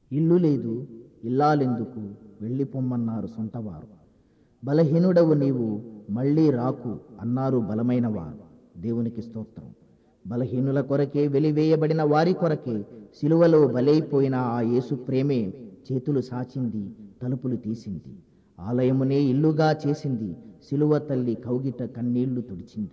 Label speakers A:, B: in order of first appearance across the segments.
A: ఇల్లు లేదు ఇల్లాలెందుకు వెళ్ళిపోమ్మన్నారు సొంతవారు బలహీనుడవు నీవు మళ్ళీ రాకు అన్నారు బలమైన వారు దేవునికి స్తోత్రం బలహీనుల కొరకే వెలివేయబడిన వారి కొరకే సిలువలో బలైపోయిన ఆ యేసు ప్రేమే చేతులు సాచింది తలుపులు తీసింది ఆలయమునే ఇల్లుగా చేసింది సిలువ తల్లి కౌగిట కన్నీళ్లు తుడిచింది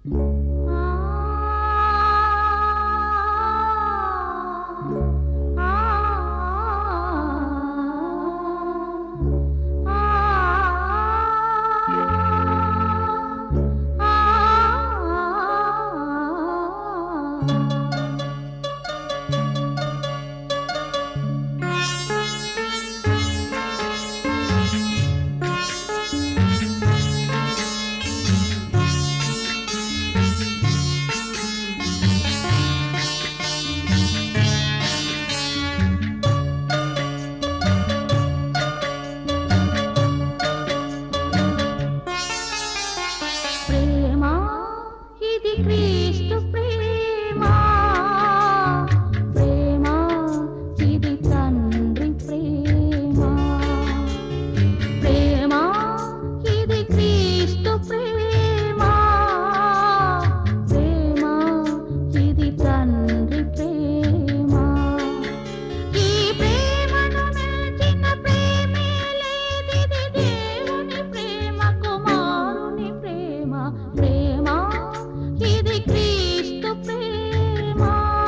B: ప్రేమ ఇది క్రీస్తు ప్రేమ ప్రేమ ఇది తండ్రి ప్రేమ ప్రేమ ఇది క్రీస్తు ప్రేమ ప్రేమ ఇది తండ్రి ప్రేమ ఈ ప్రేమను మించిన ప్రేమే లేదిది దేవుని ప్రేమ కుమారుని ప్రేమ ప్రేమ ఇది క్రీస్తు ప్రేమ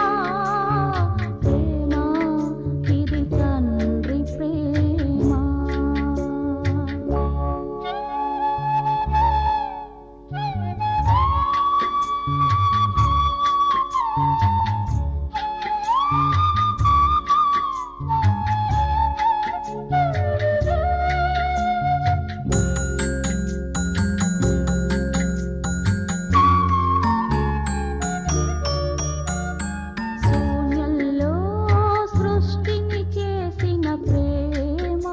B: ప్రేమ ఇది తండ్రి ప్రేమ శూన్యంలో సృష్టిని చేసిన ప్రేమ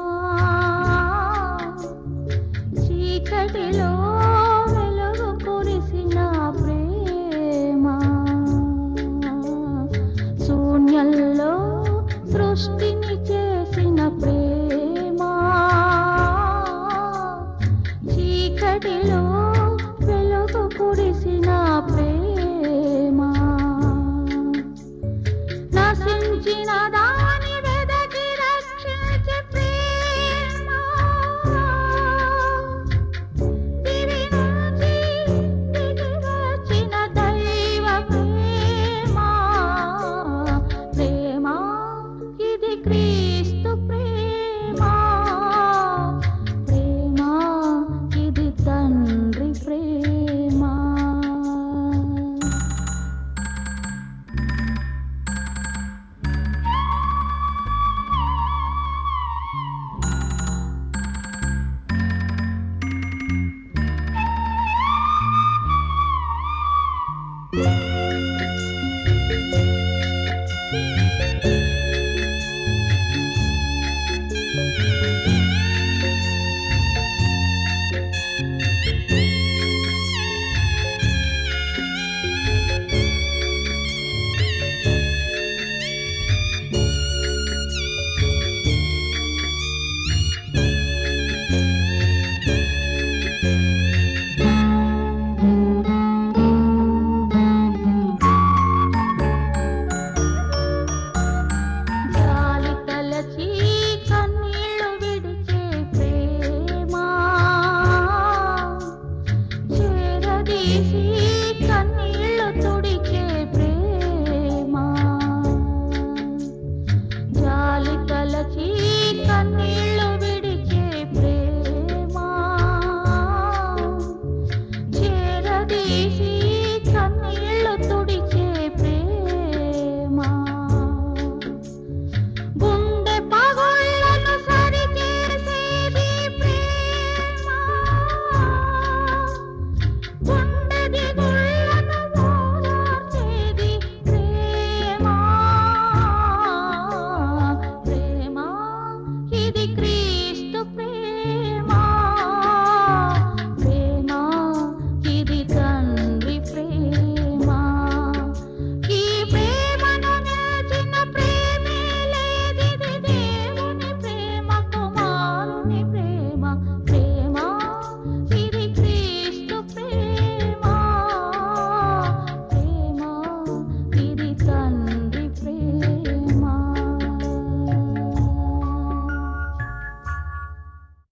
B: చీకటిలో వెలుగు కురిసిన ప్రేమ శూన్యంలో సృష్టిని